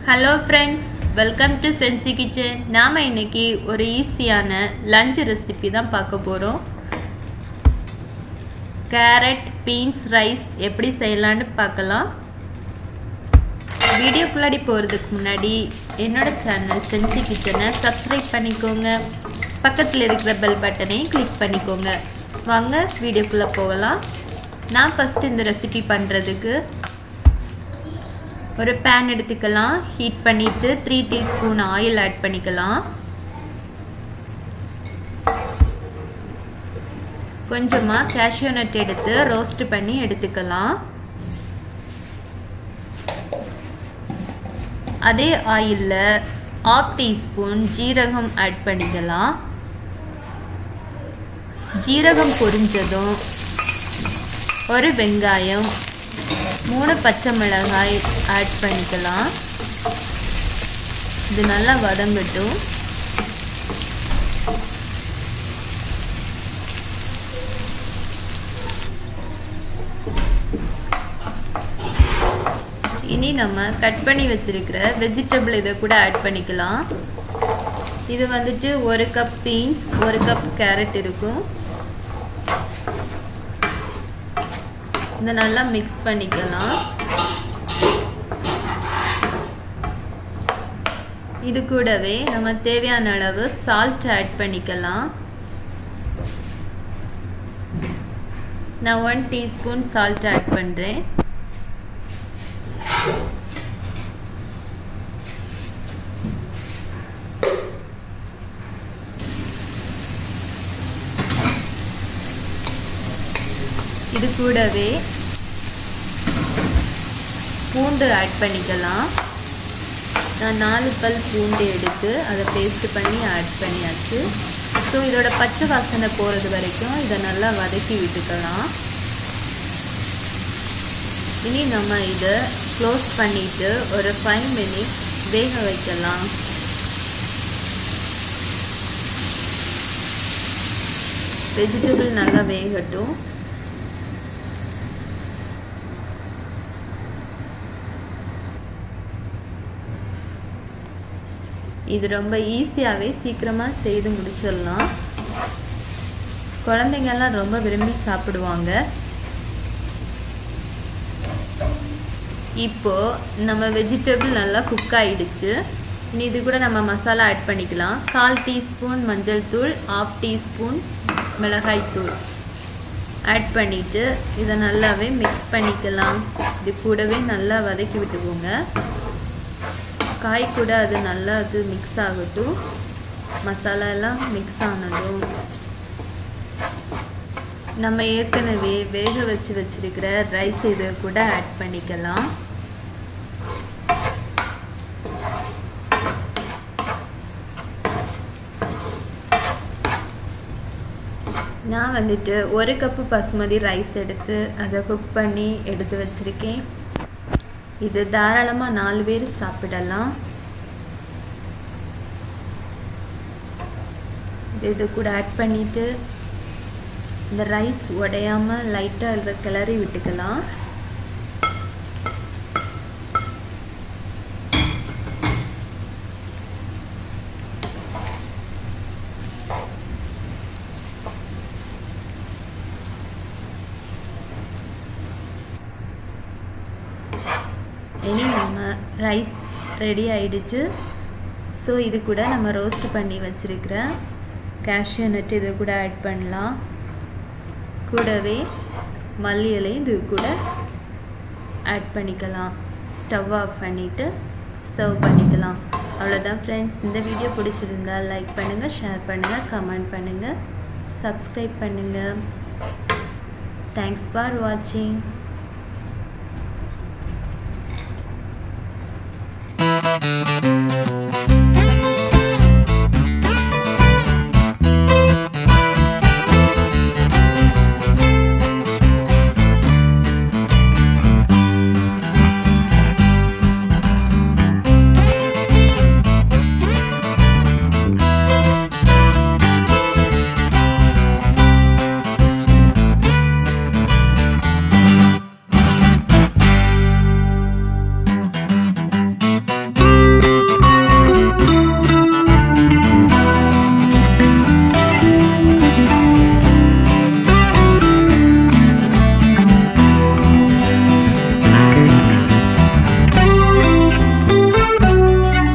hello friends welcome to சென்சி kitchen நாம் இன்னைக்கு ஒரு ஈஸியான லஞ்ச் ரெசிபி தான் பார்க்க போகிறோம் கேரட் பீன்ஸ் ரைஸ் எப்படி செய்யலான்னு பார்க்கலாம் வீடியோக்குள்ளாடி போகிறதுக்கு முன்னாடி என்னோட சேனல் சென்சி கிச்சனை சப்ஸ்கிரைப் பண்ணிக்கோங்க பக்கத்தில் இருக்கிற பெல் பட்டனையும் கிளிக் பண்ணிக்கோங்க வாங்க வீடியோக்குள்ளே போகலாம் நான் ஃபஸ்ட்டு இந்த ரெசிபி பண்ணுறதுக்கு ஒரு பேன் எடுத்துக்கலாம் ஹீட் பண்ணிவிட்டு த்ரீ டீஸ்பூன் ஆயில் ஆட் பண்ணிக்கலாம் கொஞ்சமாக கேஷ்யூ நட் எடுத்து ரோஸ்ட் பண்ணி எடுத்துக்கலாம் அதே ஆயிலில் ஆஃப் டீஸ்பூன் ஜீரகம் ஆட் பண்ணிக்கலாம் ஜீரகம் பொரிஞ்சதும் ஒரு வெங்காயம் மூணு பச்சை மிளகாய் ஆட் பண்ணிக்கலாம் இது நல்லா வதங்கட்டும் இனி நம்ம கட் பண்ணி வச்சிருக்கிற வெஜிடபிள் இதை கூட ஆட் பண்ணிக்கலாம் இது வந்துட்டு ஒரு கப் பீன்ஸ் ஒரு கப் கேரட் இருக்கும் இதை நல்லா மிக்ஸ் பண்ணிக்கலாம் இது கூடவே நம்ம தேவையான அளவு சால்ட் ஆட் பண்ணிக்கலாம் நான் ஒன் டீஸ்பூன் சால்ட் ஆட் பண்ணுறேன் இது கூடவே பூண்டு ஆட் பண்ணிக்கலாம் நான் நாலு பல் பூண்டு எடுத்து அதை பேஸ்ட் பண்ணி ஆட் பண்ணியாச்சு ஸோ இதோட பச்சை வாசனை போகிறது வரைக்கும் இதை நல்லா வதக்கி விட்டுக்கலாம் இனி நம்ம இதை க்ளோஸ் பண்ணிவிட்டு ஒரு ஃபைவ் மினிட்ஸ் வேக வைக்கலாம் வெஜிடபிள் நல்லா வேகட்டும் இது ரொம்ப ஈஸியாகவே சீக்கிரமாக செய்து முடிச்சிடலாம் குழந்தைங்கெல்லாம் ரொம்ப விரும்பி சாப்பிடுவாங்க இப்போது நம்ம வெஜிடபிள் நல்லா குக் ஆகிடுச்சு இனி இது கூட நம்ம மசாலா ஆட் பண்ணிக்கலாம் கால் டீஸ்பூன் மஞ்சள் தூள் ஆஃப் டீஸ்பூன் மிளகாய் தூள் ஆட் பண்ணிவிட்டு இதை நல்லாவே மிக்ஸ் பண்ணிக்கலாம் இது கூடவே நல்லா வதக்கி விட்டுக்கோங்க காய் கூட அது நல்லா அது மிக்ஸ் ஆகட்டும் மசாலா எல்லாம் மிக்ஸ் ஆனதும் நம்ம ஏற்கனவே வேக வச்சு வச்சிருக்கிற ரைஸ் இது கூட ஆட் பண்ணிக்கலாம் நான் வந்துட்டு ஒரு கப்பு பசுமதி ரைஸ் எடுத்து அதை குக் பண்ணி எடுத்து வச்சுருக்கேன் இது தாராளமாக நாலு பேர் சாப்பிடலாம் இது கூட ஆட் பண்ணிவிட்டு இந்த ரைஸ் உடையாமல் லைட்டாக இதை கிளறி விட்டுக்கலாம் இனி நம்ம ரைஸ் ரெடி ஆயிடுச்சு ஸோ இது கூட நம்ம ரோஸ்ட் பண்ணி வச்சுருக்கிற கேஷ்யூ நட் இது கூட ஆட் பண்ணலாம் கூடவே மல்லி இலை இது கூட ஆட் பண்ணிக்கலாம் ஸ்டவ் ஆஃப் பண்ணிவிட்டு சர்வ் பண்ணிக்கலாம் அவ்வளோதான் ஃப்ரெண்ட்ஸ் இந்த வீடியோ பிடிச்சிருந்தால் லைக் பண்ணுங்கள் ஷேர் பண்ணுங்கள் கமெண்ட் பண்ணுங்கள் சப்ஸ்கிரைப் பண்ணுங்கள் தேங்க்ஸ் ஃபார் வாட்சிங்